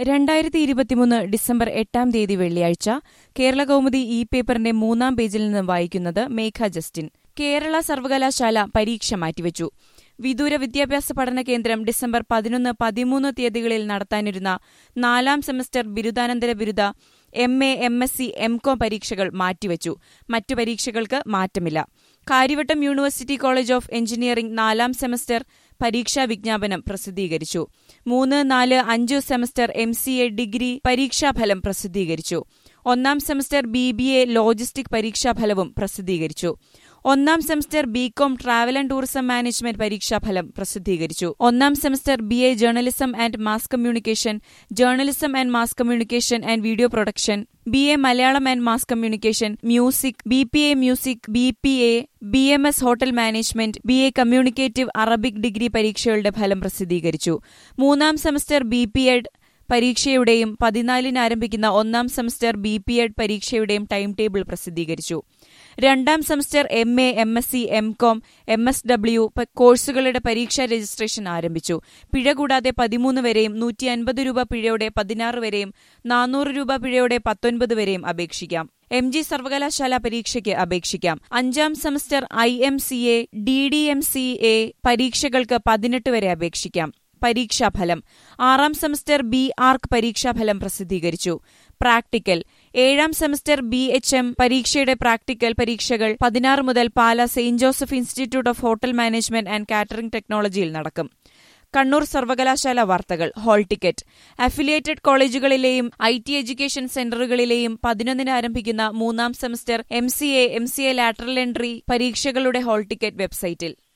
രണ്ടായിരത്തി ഇരുപത്തിമൂന്ന് ഡിസംബർ എട്ടാം തീയതി വെള്ളിയാഴ്ച കേരള കൗമുദി ഇ പേപ്പറിന്റെ മൂന്നാം പേജിൽ നിന്ന് വായിക്കുന്നത് മേഘ ജസ്റ്റിൻ കേരള സർവകലാശാല പരീക്ഷ മാറ്റിവെച്ചു വിദൂര വിദ്യാഭ്യാസ പഠന കേന്ദ്രം ഡിസംബർ പതിനൊന്ന് പതിമൂന്ന് തീയതികളിൽ നടത്താനിരുന്ന നാലാം സെമസ്റ്റർ ബിരുദാനന്തര ബിരുദ M A M S C M com പരീക്ഷകൾ മാറ്റിവെച്ചു മറ്റു പരീക്ഷകൾക്ക് മാറ്റമില്ല Kariavattom university college of engineering നാലാം സെമസ്റ്റർ പരീക്ഷാ വിജ്ഞാപനം പ്രസിദ്ധീകരിച്ചു മൂന്ന് നാല് അഞ്ച് semester M C A degree പരീക്ഷാഫലം പ്രസിദ്ധീകരിച്ചു ഒന്നാം semester B B A logistic പരീക്ഷാഫലവും പ്രസിദ്ധീകരിച്ചു ഒന്നാം semester B Com travel and tourism management പരീക്ഷാഫലം പ്രസിദ്ധീകരിച്ചു ഒന്നാം semester B A journalism and mass communication journalism and mass communication and video production B A Malayalam and mass communication music B P A music B P A B M S hotel management B A communicative Arabic degree പരീക്ഷകളുടെ ഫലം പ്രസിദ്ധീകരിച്ചു മൂന്നാം semester B P Ed പരീക്ഷയുടെയും പതിനാലിന് ആരംഭിക്കുന്ന ഒന്നാം semester B P Ed പരീക്ഷയുടെയും time table പ്രസിദ്ധീകരിച്ചു രണ്ടാം semester M A M S C M com M S W കോഴ്സുകളുടെ പരീക്ഷാ രജിസ്ട്രേഷൻ ആരംഭിച്ചു പിഴ കൂടാതെ പതിമൂന്ന് വരെയും നൂറ്റി അൻപത് രൂപ പിഴയോടെ പതിനാറ് വരെയും നാനൂറ് രൂപ പിഴയോടെ പത്തൊൻപത് വരെയും അപേക്ഷിക്കാം എം ജി സർവകലാശാല പരീക്ഷയ്ക്ക് അപേക്ഷിക്കാം അഞ്ചാം semester I M C A D D M C A പരീക്ഷകൾക്ക് പതിനെട്ട് വരെ അപേക്ഷിക്കാം പരീക്ഷാഫലം ആറാം സെമസ്റ്റർ ബി ആർക്ക് പരീക്ഷാഫലം പ്രസിദ്ധീകരിച്ചു പ്രാക്ടിക്കൽ ഏഴാം സെമസ്റ്റർ ബി എച്ച് എം പരീക്ഷയുടെ പ്രാക്ടിക്കൽ പരീക്ഷകൾ പതിനാറ് മുതൽ Pala saint Joseph institute of hotel management and catering ടെക്നോളജിയിൽ നടക്കും കണ്ണൂർ സർവകലാശാല വാർത്തകൾ ഹാൾ ടിക്കറ്റ് അഫിലിയേറ്റഡ് കോളേജുകളിലെയും ഐ ടി എഡ്യൂക്കേഷൻ സെന്ററുകളിലെയും പതിനൊന്നിന് ആരംഭിക്കുന്ന മൂന്നാം semester M C A M C A lateral entry പരീക്ഷകളുടെ ഹാൾ ടിക്കറ്റ് വെബ്സൈറ്റിൽ